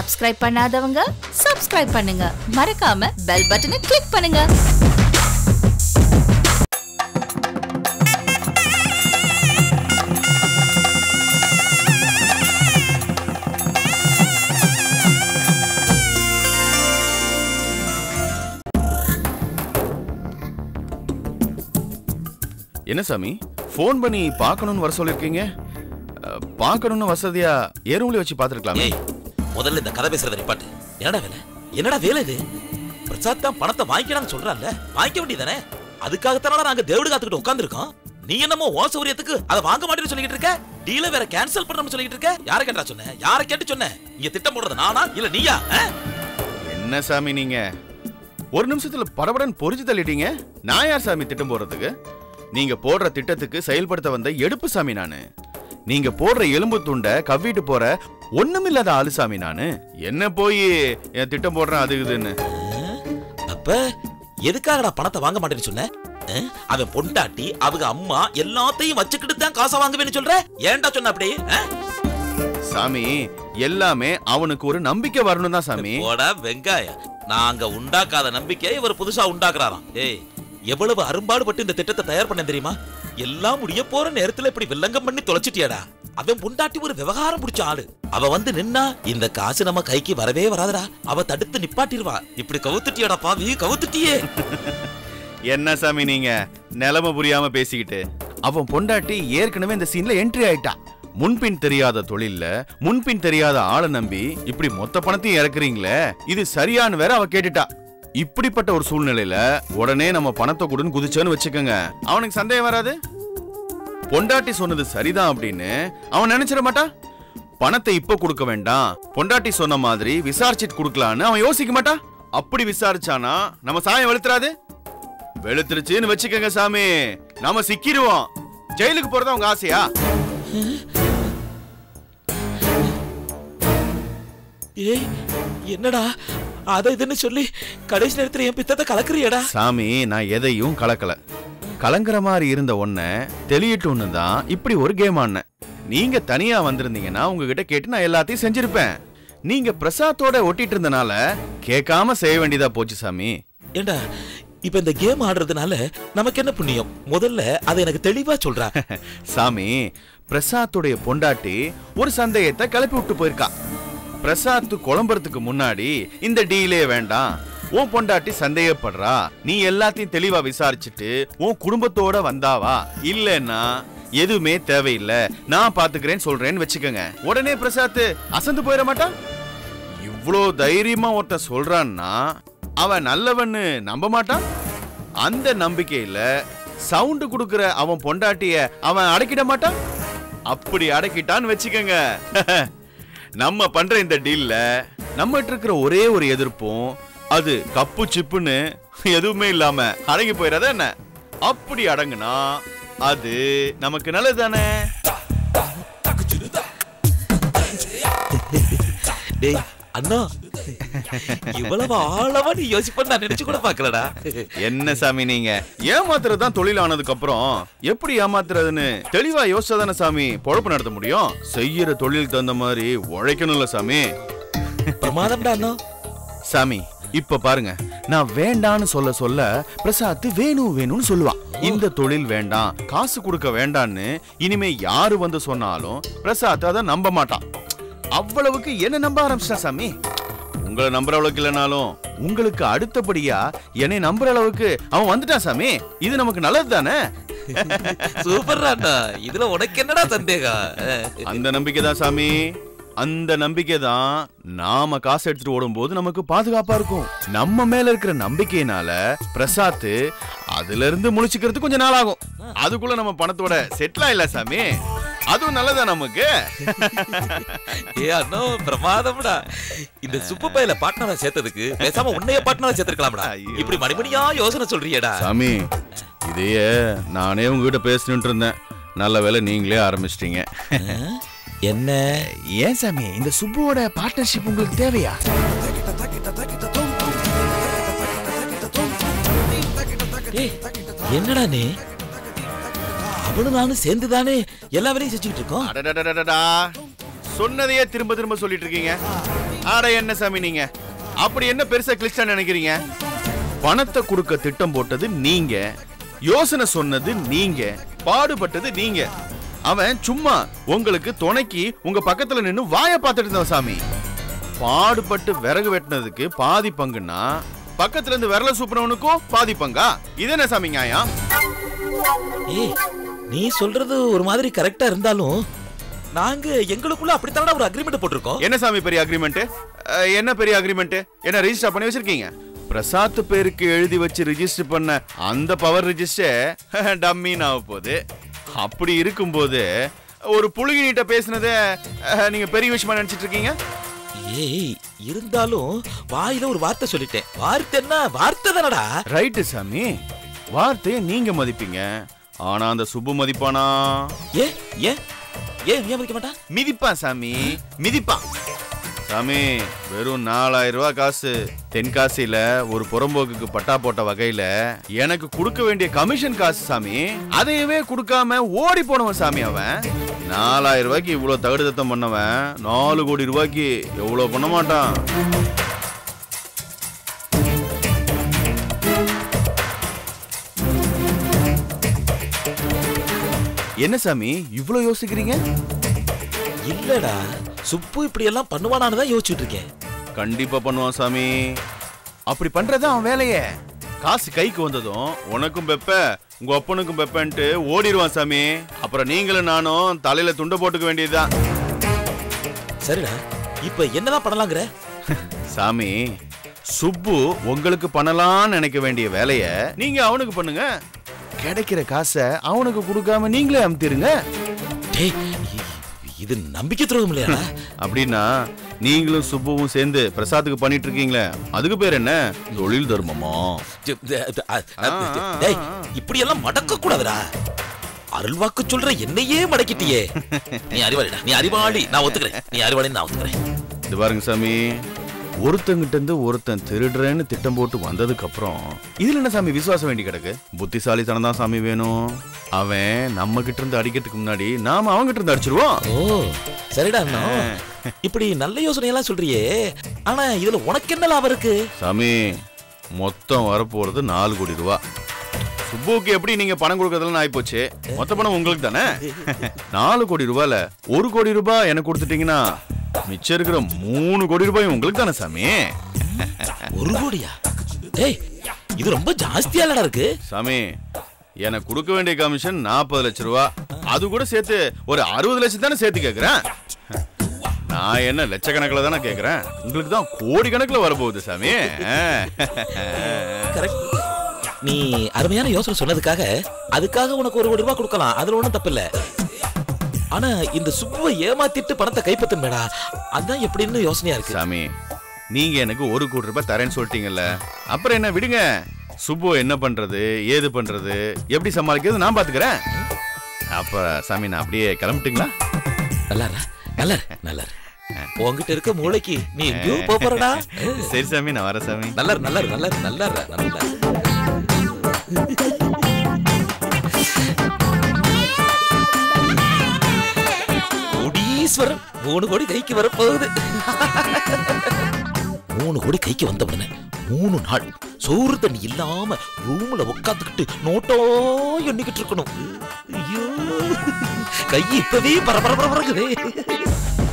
Subscribe பண்ணாதவங்க subscribe பண்ணுங்க மறக்காம பெல் பட்டனை கிளிக் பண்ணுங்க என்ன சாமி ஃபோன் பண்ணி பார்க்கணும்னு வர சொல்லிருக்கீங்க அஹ், பார்க்கணும்னு வசதியா ஏறும்லி வச்சு பார்த்துருக்கலாமே ஏய் முதல்ல இந்த கதை பேசுறத நிப்பாட்டு என்னடா வேலை என்னடா வேலை இது பிரசாத் தான் பணத்தை வாங்கிக்கலாம்னு சொல்றான்ல வாங்கிக்க வேண்டியதானே அதுக்காகத்தானடா நாங்க தேவடு காத்துக்கிட்டு உட்கார்ந்திருக்கோம் நீ என்னமோ ஓ சௌரியத்துக்கு அதை வாங்க மாட்டேன்னு சொல்லிட்டு இருக்க டீல வேற கேன்சல் பண்ணணும்னு சொல்லிட்டு இருக்க யாரை கேட்டா சொன்ன யாரை கேட்டு சொன்ன இங்க திட்டம் போடுறது நானா இல்ல நீயா ஆ? என்ன சாமி நீங்க ஒரு நிமிஷத்துல படபடன் பொறிச்சு தள்ளிட்டீங்க நான் யார் சாமி திட்டம் போடுறதுக்கு நீங்க போடுற திட்டத்துக்கு செயல்படுத்த வந்த எடுப்பு சாமி நானு நீங்க போடுற எலும்பு துண்டை கவ்விட்டு போற ஒண்ணுமில்லாத ஆளு சாமி நானு என்ன போய் என் திட்டம் போடுறேன் அது இதுன்னு அப்ப எதுக்காகடா பணத்தை வாங்க மாட்டேன்னு சொன்ன ஆ? அவன் பொண்டாட்டி அவங்க அம்மா எல்லாத்தையும் வச்சுக்கிட்டு தான் காசை வாங்குவேன்னு சொல்ற ஏன்டா சொன்ன அப்படி ஆ? சாமி எல்லாமே அவனுக்கு ஒரு நம்பிக்கை வரணும் தான் சாமி போடா வெங்காயம் நாங்க உண்டாக்காத நம்பிக்கை இவர் புதுசா உண்டாக்குறாராம் ஏய் எவ்வளவு அரும்பாடுபட்டு இந்த திட்டத்தை தயார் பண்ண தெரியுமா எல்லாம் முடிய போற நேரத்துல இப்படி வில்லங்கம் பண்ணி தொலைச்சிட்டியாடா அவன் பொண்டாட்டி ஒரு விவகாரம் பிடிச்ச ஆளு அவ வந்து நின்னா இந்த காசு நம்ம கைக்கு வரவே வராதுடா அவ தடுத்து நிப்பாட்டிடுவா இப்படி கவுத்துட்டியாடா பாவி கவுத்துட்டியே என்ன சாமி நீங்க நிலைமை புரியாம பேசிக்கிட்டு அவன் பொண்டாட்டி ஏற்கனவே இந்த சீன்ல என்ட்ரி ஆயிட்டா முன்பின் தெரியாத தொழில்ல முன்பின் தெரியாத ஆளை நம்பி இப்படி மொத்த பணத்தையும் இறக்குறீங்களே இது சரியான்னு வேற அவ கேட்டுட்டா இப்படிப்பட்ட ஒரு சூழ்நிலையில உடனே நம்ம பணத்தை கொடுன்னு குதிச்சேன்னு வச்சுக்கோங்க அவனுக்கு சந்தேகம் வராது பொண்டாட்டி சொன்னது சரிதான் அப்படின்னு அவன் நினைச்சிட மாட்டான் பணத்தை இப்ப கொடுக்க வேண்டாம் பொண்டாட்டி சொன்ன மாதிரி விசாரிச்சிட்டு கொடுக்கலான்னு அவன் யோசிக்க மாட்டான் அப்படி விசாரிச்சானா நம்ம சாயம் வெளுத்துறாது வெளுத்துருச்சுன்னு வச்சுக்கோங்க சாமி நாம சிக்கிடுவோம் ஜெயிலுக்கு போறதா உங்க ஆசையா ஏய் என்னடா அதை இதுன்னு சொல்லி கடைசி நேரத்துல என் பித்தத்தை கலக்குறியடா சாமி நான் எதையும் கலக்கல கலங்குற மாதிரி இருந்த ஒன்ன தெளியட்டும்னு தான் இப்படி ஒரு கேம் ஆடினேன் நீங்க தனியா வந்திருந்தீங்கன்னா உங்ககிட்ட கேட்டு நான் எல்லாத்தையும் செஞ்சிருப்பேன் நீங்க பிரசாத்தோட ஒட்டிட்டு இருந்தனால கேட்காம செய்ய வேண்டியதா போச்சு சாமி ஏண்டா இப்ப இந்த கேம் ஆடுறதுனால நமக்கு என்ன புண்ணியம் முதல்ல அதை எனக்கு தெளிவா சொல்றா சாமி பிரசாத்துடைய பொண்டாட்டி ஒரு சந்தேகத்தை கிளப்பி விட்டு போயிருக்கா பிரசாத் குழம்புறதுக்கு முன்னாடி இந்த டீலே வேண்டாம் உன் பொண்டாட்டி சந்தேகப்படுறா நீ எல்லாத்தையும் தெளிவா விசாரிச்சுட்டு உன் குடும்பத்தோட வந்தாவா இல்லைன்னா எதுவுமே தேவையில்லை நான் பாத்துக்கிறேன்னு சொல்றேன்னு வச்சுக்கோங்க உடனே பிரசாத் அசந்து போயிட மாட்டான் இவ்ளோ தைரியமா ஒருத்தன் சொல்றான்னா அவன் நல்லவன்னு நம்ப மாட்டான் அந்த நம்பிக்கையில சவுண்ட் கொடுக்கிற அவன் பொண்டாட்டிய அவன் அடக்கிட மாட்டான் அப்படி அடக்கிட்டான்னு வச்சுக்கோங்க நம்ம பண்ற இந்த டீல்ல நம்மகிட்ட இருக்கிற ஒரே ஒரு எதிர்ப்பும் அது கப்பு சிப்புன்னு எதுவுமே இல்லாம அடங்கி போயிடாத என்ன அப்படி அடங்குனா அது நமக்கு நல்லதுதானே டேய் அண்ணா இவ்வளவு ஆழமா நீ யோசிப்ப நான் நினைச்சு கூட பாக்கலடா என்ன சாமி நீங்க ஏமாத்துறது தான் தொழில் ஆனதுக்கு அப்புறம் எப்படி ஏமாத்துறதுன்னு தெளிவா யோசிச்சா தானே சாமி பொழப்பு நடத்த முடியும் செய்யற தொழிலுக்கு தகுந்த மாதிரி உழைக்கணும்ல சாமி பிரமாதம்டா அண்ணா சாமி இப்ப பாருங்க நான் வேண்டான்னு சொல்ல சொல்ல பிரசாத் வேணும் வேணும்னு சொல்லுவான் இந்த தொழில் வேண்டாம் காசு கொடுக்க வேண்டான்னு இனிமே யாரு வந்து சொன்னாலும் பிரசாத் அதை நம்ப மாட்டான் அவ்வளவுக்கு என்ன நம்ப ஆரம்பிச்சிட்டா சாமி உங்களை நம்புற அளவுக்கு இல்லைனாலும் உங்களுக்கு அடுத்தபடியா என்னை நம்புற அளவுக்கு அவன் வந்துட்டான் சாமி இது நமக்கு நல்லது தானே சூப்பர்டா அண்ணா இதுல உனக்கு என்னடா சந்தேகம் அந்த நம்பிக்கை தான் சாமி அந்த நம்பிக்கை தான் நாம காசு எடுத்துட்டு ஓடும்போது நமக்கு பாதுகாப்பா இருக்கும் நம்ம மேல இருக்கிற நம்பிக்கையினால பிரசாத் அதுல இருந்து முழிச்சுக்கிறது கொஞ்சம் நாள் ஆகும் அதுக்குள்ள நம்ம பணத்தோட செட்டில் ஆயில சாமி அதுவும் நல்லதா நமக்கு ஏ அண்ணா பிரமாதம்டா இந்த சுப்பு பையில பார்ட்னரா சேர்த்ததுக்கு பேசாம உன்னைய பார்ட்னரா சேர்த்திருக்கலாம்டா ஐயோ. இப்படி மணிமணியா யோசனை சொல்றியேடா சாமி இதையே நானே உங்ககிட்ட பேசிட்டு இருந்தேன் நல்ல வேளை நீங்களே ஆரம்பிச்சிட்டீங்க என்ன ஏன் சாமி இந்த சுப்புவோட பார்ட்னர்ஷிப் உங்களுக்கு தேவையா ஏய், என்னடா நீ அவனும் நானும் சேர்ந்து தானே எல்லா வேலையும் செஞ்சுக்கிட்டு இருக்கோம் அடடடடடடா. சொன்னதையே திரும்ப திரும்ப சொல்லிட்டு இருக்கீங்க ஆட என்ன சாமி நீங்க அப்படி என்ன பெருசா கிளிஷ்டா நினைக்கிறீங்க பணத்தை கொடுக்க திட்டம் போட்டது நீங்க யோசனை சொன்னது நீங்க பாடுபட்டது நீங்க அவன் சும்மா உங்களுக்கு துணைக்கு உங்க பக்கத்துல நின்னு வாய பார்த்துட்டு இருந்தான் சாமி பாடுபட்டு விறகு வெட்டினதுக்கு பாதி பங்குன்னா பக்கத்துல இருந்து விரல சூப்பினவனுக்கும் பாதி பங்கா இது என்ன சாமி நியாயம் ஏய் நீ சொல்றது ஒரு மாதிரி கரெக்டா இருந்தாலும் நாங்க எங்களுக்குள்ள அப்படித்தானடா ஒரு அக்ரிமெண்ட் போட்டிருக்கோம் என்ன சாமி பெரிய அக்ரிமெண்ட் என்ன பெரிய அக்ரிமெண்ட் என்ன ரெஜிஸ்டர் பண்ணி வச்சிருக்கீங்க பிரசாத் பேருக்கு எழுதி வச்சு ரெஜிஸ்டர் பண்ண அந்த பவர் ரெஜிஸ்டர் டம்மின்னு ஆக போகுது அப்படி இருக்கும்போது ஒரு புழுகினிட்ட பேசுனதை அஹ், நீங்க பெரிய விஷயமா நினைச்சிட்டு இருக்கீங்க ஏய் இருந்தாலும் வாயில ஒரு வார்த்தை சொல்லிட்டேன் வார்த்தை என்ன வார்த்தை தானடா ரைட்டு சாமி வார்த்தையை நீங்க மதிப்பீங்க ஆனா அந்த சுப்பு மதிப்பானா ஏ ஏன் ஏன் ஏன் மதிக்க மாட்டான் மிதிப்பான் சாமி மிதிப்பான் சாமி வெறும் நாலாயிரம் ரூபாய் காசு தென்காசியில ஒரு புறம்போக்குக்கு பட்டா போட்ட வகையில எனக்கு கொடுக்க வேண்டிய கமிஷன் காசு சாமி அதையவே கொடுக்காம ஓடி போனவன் சாமி அவன் நாலாயிரம் ரூபாய்க்கு இவ்வளவு தகுடு தத்தம் பண்ணவன் நாலு கோடி ரூபாய்க்கு எவ்வளவு பண்ண மாட்டான் என்ன சாமி இவ்வளவு யோசிக்கிறீங்க இல்லடா சுப்பு இப்படி எல்லாம் பண்ணுவானான்னு தான் யோசிச்சுட்டு இருக்கேன் கண்டிப்பா பண்ணுவான் சாமி அப்படி பண்றது அவன் வேலையே காசு கைக்கு வந்ததும் உனக்கும் பெப்ப உங்க அப்பனுக்கும் பெப்பன்ட்டு ஓடிடுவான் சாமி அப்புறம் நீங்களும் நானும் தலையில துண்டை போட்டுக்க வேண்டியதுதான் சரிடா இப்ப என்னதான் பண்ணலாங்கிற சாமி சுப்பு உங்களுக்கு பண்ணலாம்னு நினைக்க வேண்டிய வேலைய நீங்க அவனுக்கு பண்ணுங்க கிடைக்கிற காசை அவனுக்கு கொடுக்காம நீங்களே அமுத்திருங்க டேய் இ- இது நம்பிக்கை துரோகம் இல்லையாடா அப்படின்னா நீங்களும் சுப்புவும் சேர்ந்து பிரசாத்துக்கு பண்ணிட்டு இருக்கீங்களே அதுக்கு பேர் என்ன தொழில் தர்மமா சி- த- த- அ- அ- டேய் இப்படி எல்லாம் மடக்க கூடாதுடா அருள்வாக்கு சொல்ற என்னையே மடக்கிட்டியே நீ அறிவாளிடா நீ அறிவாளி நான் ஒத்துக்கிறேன் நீ அறிவாளின்னு நான் ஒத்துக்கிறேன் இது பாருங்க சாமி ஒருத்தங்கிட்ட இருந்து ஒருத்தன் திருடுறேன்னு திட்டம் போட்டு வந்ததுக்கு அப்புறம் இதுல என்ன சாமி விசுவாசம் வேண்டி கிடக்கு புத்திசாலித்தனம் தான் சாமி வேணும் அவன் நம்ம கிட்ட இருந்து அடிக்கிறதுக்கு முன்னாடி நாம அவங்க கிட்ட இருந்து அடிச்சிருவோம் ஓ சரிடா அண்ணா இப்படி நல்ல யோசனையெல்லாம் சொல்றியே ஆனா இதுல உனக்கு என்ன லாபம் இருக்கு சாமி மொத்தம் வரப்போறது நாலு கோடி ரூபா சுப்புவுக்கு எப்படி நீங்க பணம் கொடுக்கறதுல ஆயிப்போச்சு மொத்த பணம் உங்களுக்கு தானே நாலு கோடி ரூபாயில ஒரு கோடி ரூபாய் எனக்கு கொடுத்துட்டீங்கன்னா மிச்சம் இருக்கிற மூணு கோடி ரூபாய் உங்களுக்கு தானே சாமி ஒரு கோடியா டேய் இது ரொம்ப ஜாஸ்தியா இல்லடா இருக்கு சாமி எனக்கு கொடுக்க வேண்டிய கமிஷன் நாற்பது லட்சம் ரூபா அது கூட சேர்த்து ஒரு அறுபது லட்சம் தானே சேர்த்து கேட்குறேன் நான் என்ன லட்சக்கணக்கில் தானே கேட்குறேன் உங்களுக்கு தான் கோடி கணக்கில் வரப்போகுது சாமி கரெக்ட் நீ அருமையான யோசனை சொன்னதுக்காக அதுக்காக உனக்கு ஒரு கோடி ரூபாய் கொடுக்கலாம் அதுல ஒண்ணும் தப்பில்ல ஆனா இந்த சுப்புவை ஏமாத்திட்டு பணத்தை கைப்பற்றமேடா அதான் எப்படின்னு யோசனையா இருக்கு சாமி நீங்க எனக்கு ஒரு கோடி ரூபாய் தரேன்னு சொல்லிட்டீங்கல்ல அப்புறம் என்ன விடுங்க சுப்பு என்ன பண்றது ஏது பண்றது எப்படி சமாளிக்கிறது நான் பாத்துக்கிறேன் அப்ப சாமி நான் அப்படியே கிளம்பிட்டுங்களா நல்லா இரு, நல்லா இரு, நல்லா இரு. உன்கிட்ட இருக்க மூளைக்கு நீ எங்கேயோ போப் போறடா சரி சாமி நான் வரேன் சாமி நல்லா இரு, நல்லா இரு, நல்லா இரு, நல்லா இரு, நல்லா இரு. கோடீஸ்வரன் மூணு கோடி கைக்கு வரப்போகுது மூணு கோடி கைக்கு வந்த உடனே மூணு நாள் சோறு தண்ணி இல்லாம ரூம்ல உட்காந்துக்கிட்டு நோட்டோ எண்ணிக்கிட்டு இருக்கணும் ஐயோ கை இப்பவே பரபர பரபரக்குதே